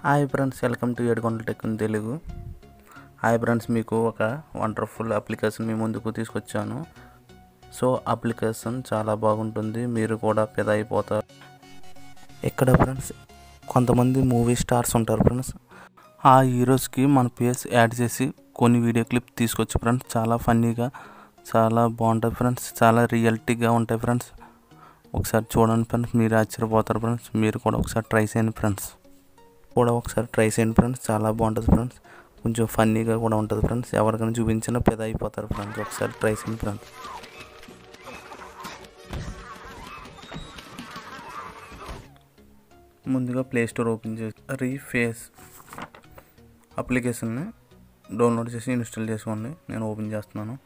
Hi friends welcome to ఏడుకొండల tech in Telugu hi friends మీకు ఒక వండర్ఫుల్ అప్లికేషన్ మీ ముందుకు తీసుకొచ్చాను సో అప్లికేషన్ చాలా బాగుంటుంది మీరు కూడా పెద్ద అయిపోతారు ఇక్కడ ఫ్రెండ్స్ కొంతమంది మూవీ స్టార్స్ ఉంటారు ఫ్రెండ్స్ ఆ హీరోస్కి మన పేస్ యాడ్ చేసి కొన్ని వీడియో క్లిప్ తీసుకొచ్చి ఫ్రెండ్స్ చాలా ఫన్నీగా చాలా బాగుంటుంది ఫ్రెండ్స్ చాలా రియాలిటీగా ఉంటాయి ఫ్రెండ్స్ ఒకసారి చూడండి ఫ్రెండ్స్ మీరు ఆశ్చర్యపోతారు ఫ్రెండ్స్ మీరు కూడా ఒకసారి ట్రై చేయండి ఫ్రెండ్స్ కూడా ఒకసారి ట్రై చేయండి ఫ్రెండ్స్ చాలా బాగుంటుంది ఫ్రెండ్స్ కొంచెం ఫన్నీగా కూడా ఉంటుంది ఫ్రెండ్స్ ఎవరికైనా చూపించినా పెద్ద అయిపోతారు ఫ్రెండ్స్ ఒకసారి ట్రై చేయండి ఫ్రెండ్స్ ముందుగా ప్లే స్టోర్ ఓపెన్ చేసి రీఫేస్ అప్లికేషన్ని డౌన్లోడ్ చేసి ఇన్స్టాల్ చేసుకోండి నేను ఓపెన్ చేస్తున్నాను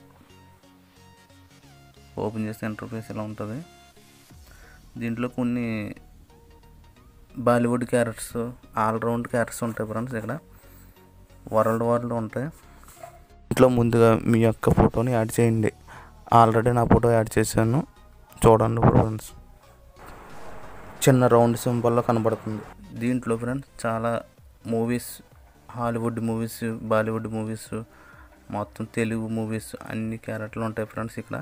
ఓపెన్ చేస్తే ఇంటర్ఫేస్ ఇలా ఉంటుంది దీంట్లో కొన్ని బాలీవుడ్ క్యారెక్టర్స్ ఆల్రౌండ్ క్యారెక్టర్స్ ఉంటాయి ఫ్రెండ్స్ ఇక్కడ వరల్డ్ వార్లో ఉంటాయి ఇంట్లో ముందుగా మీ యొక్క ఫోటోని యాడ్ చేయండి ఆల్రెడీ నా ఫోటో యాడ్ చేశాను చూడండి ఫ్రెండ్స్ చిన్న రౌండ్ సింబల్లో కనబడుతుంది దీంట్లో ఫ్రెండ్స్ చాలా movies Hollywood movies Bollywood movies మొత్తం తెలుగు మూవీస్ అన్ని క్యారెక్టర్లు ఉంటాయి ఫ్రెండ్స్ ఇక్కడ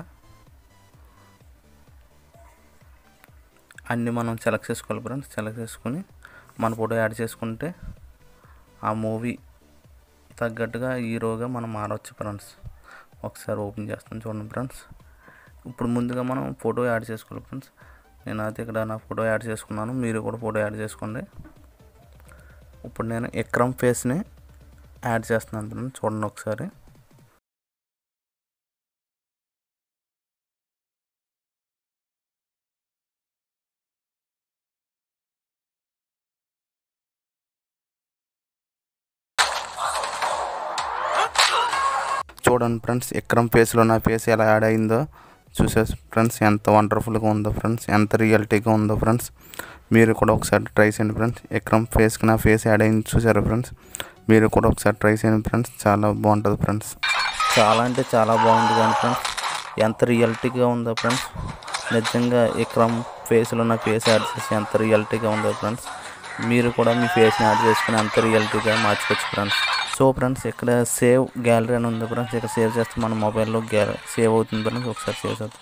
అన్నీ మనం సెలెక్ట్ చేసుకోవాలి ఫ్రెండ్స్ సెలెక్ట్ చేసుకొని మన ఫోటో యాడ్ చేసుకుంటే ఆ మూవీ తగ్గట్టుగా హీరోగా మనం మారవచ్చు ఫ్రెండ్స్ ఒకసారి ఓపెన్ చేస్తాను చూడండి ఫ్రెండ్స్ ఇప్పుడు ముందుగా మనం ఫోటో యాడ్ చేసుకోవాలి ఫ్రెండ్స్ నేను అయితే ఇక్కడ నా ఫోటో యాడ్ చేసుకున్నాను మీరు కూడా ఫోటో యాడ్ చేసుకోండి ఇప్పుడు నేను ఎక్రమ్ ఫేస్ని యాడ్ చేస్తున్నాను ఫ్రెండ్స్ చూడండి ఒకసారి చూడండి ఫ్రెండ్స్ ఎక్రమ్ ఫేస్లో నా ఫేస్ ఎలా యాడ్ అయిందో చూసే ఫ్రెండ్స్ ఎంత వండర్ఫుల్గా ఉందో ఫ్రెండ్స్ ఎంత రియాలిటీగా ఉందో ఫ్రెండ్స్ మీరు కూడా ఒకసారి ట్రై చేయండి ఫ్రెండ్స్ ఎక్రమ్ ఫేస్కి నా ఫేస్ యాడ్ అయింది చూసారా ఫ్రెండ్స్ మీరు కూడా ఒకసారి ట్రై చేయండి ఫ్రెండ్స్ చాలా బాగుంటుంది ఫ్రెండ్స్ చాలా అంటే చాలా బాగుంది కానీ ఫ్రెండ్స్ ఎంత రియాలిటీగా ఉందో ఫ్రెండ్స్ నిజంగా ఎక్రమ్ ఫేస్లో నా ఫేస్ యాడ్ చేసి ఎంత రియాలిటీగా ఉందో ఫ్రెండ్స్ మీరు కూడా మీ ఫేస్ని యాడ్ చేసుకుని అంత రియాలిటీగా మార్చుకోవచ్చు ఫ్రెండ్స్ సో ఫ్రెండ్స్ ఇక్కడ సేవ్ గ్యాలరీ అని ఉంది ఫ్రెండ్స్ ఇక్కడ సేవ్ చేస్తే మన మొబైల్లో గ్యాల సేవ్ అవుతుంది ఫ్రెండ్స్ ఒకసారి సేవ్ చేద్దాం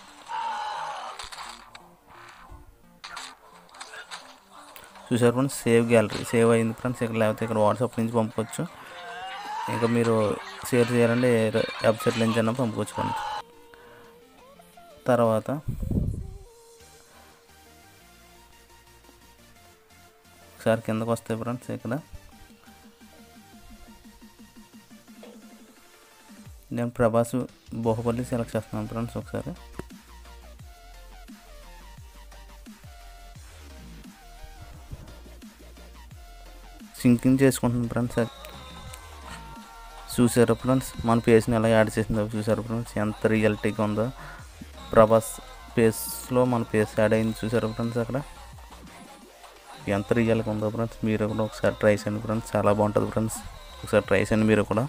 చూసారు ఫ్రెండ్స్ సేవ్ గ్యాలరీ సేవ్ అయింది ఫ్రెండ్స్ ఇక్కడ లేకపోతే ఇక్కడ వాట్సాప్ నుంచి పంపవచ్చు ఇంకా మీరు షేర్ చేయాలంటే వెబ్సైట్ నుంచి అయినా పంపుకోవచ్చు ఫ్రెండ్స్ తర్వాత ఒకసారి కిందకు వస్తాయి ఫ్రెండ్స్ ఇక్కడ నేను ప్రభాస్ బాహుబలి సెలెక్ట్ చేస్తున్నాను ఫ్రెండ్స్ ఒకసారి సింకింగ్ చేసుకుంటున్నాను ఫ్రెండ్స్ చూసారు ఫ్రెండ్స్ మన ఫేస్ని ఎలా యాడ్ చేసిందో చూసారు ఫ్రెండ్స్ ఎంత రియాలిటీగా ఉందో ప్రభాస్ ఫేస్లో మన ఫేస్ యాడ్ అయింది చూసారు ఫ్రెండ్స్ అక్కడ ఎంత రియల్గా ఉందో ఫ్రెండ్స్ మీరు కూడా ఒకసారి ట్రై చేయండి ఫ్రెండ్స్ చాలా బాగుంటుంది ఫ్రెండ్స్ ఒకసారి ట్రై చేయండి మీరు కూడా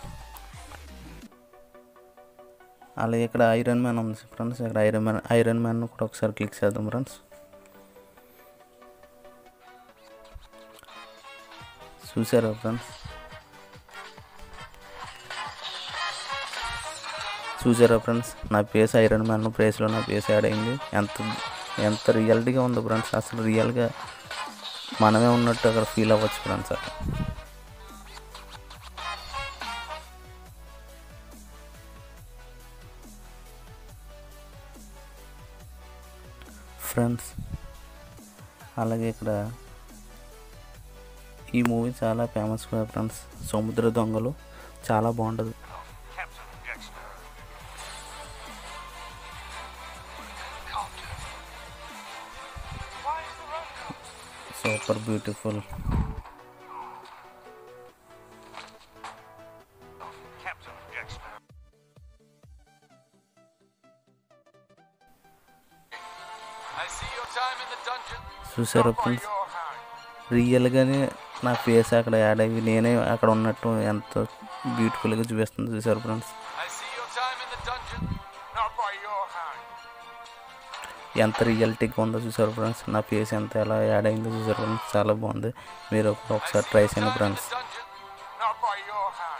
అలాగే ఇక్కడ ఐరన్ మ్యాన్ ఉంది ఫ్రెండ్స్ ఇక్కడ ఐరన్ మ్యాన్ ఐరన్ మ్యాన్ కూడా ఒకసారి క్లిక్ చేద్దాం ఫ్రెండ్స్ చూసారా ఫ్రెండ్స్ చూసారా ఫ్రెండ్స్ నా ఫేస్ ఐరన్ మ్యాన్ ఫేస్లో నా ఫేస్ యాడ్ అయింది ఎంత ఎంత రియాలిటీగా ఉందో ఫ్రెండ్స్ అసలు రియల్గా మనమే ఉన్నట్టు అక్కడ ఫీల్ అవ్వచ్చు ఫ్రెండ్స్ అక్కడ ఫ్రెండ్స్ అలాగే ఇక్కడ ఈ మూవీ చాలా ఫేమస్ కూడా ఫ్రెండ్స్ సముద్ర దొంగలు చాలా బాగుంటుంది సూపర్ బ్యూటిఫుల్ చూసారా ఫ్రెండ్స్ రియల్గానే నా ఫేస్ అక్కడ యాడ్ అయ్యి నేనే అక్కడ ఉన్నట్టు ఎంత బ్యూటిఫుల్గా చూపిస్తుంది చూసారు ఫ్రెండ్స్ ఎంత రియల్టీగా ఉందో చూసారు ఫ్రెండ్స్ నా ఫేస్ ఎంత ఎలా యాడ్ అయిందో చూసారు ఫ్రెండ్స్ చాలా బాగుంది మీరు కూడా ఒకసారి ట్రై చేయండి friends Dungeon, not by your hand.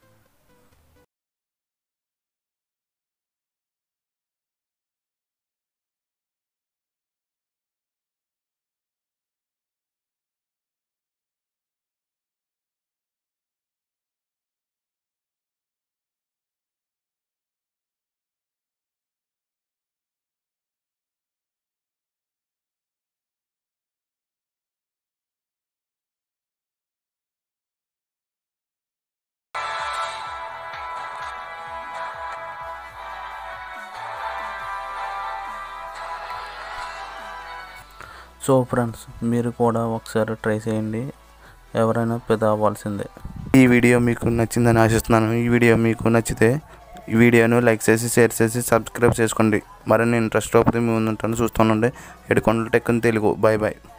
So friends మీరు కూడా ఒకసారి ట్రై చేయండి ఎవరైనా పెద్ద అవ్వాల్సిందే ఈ వీడియో మీకు నచ్చిందని ఆశిస్తున్నాను ఈ వీడియో మీకు నచ్చితే ఈ వీడియోను లైక్ చేసి షేర్ చేసి సబ్స్క్రైబ్ చేసుకోండి మరిన్ని ఇంట్రెస్ట్ మీ ముందు ఉంటాను చూస్తుండండి ఎడుకొండల టెక్ తెలుగు బాయ్ బాయ్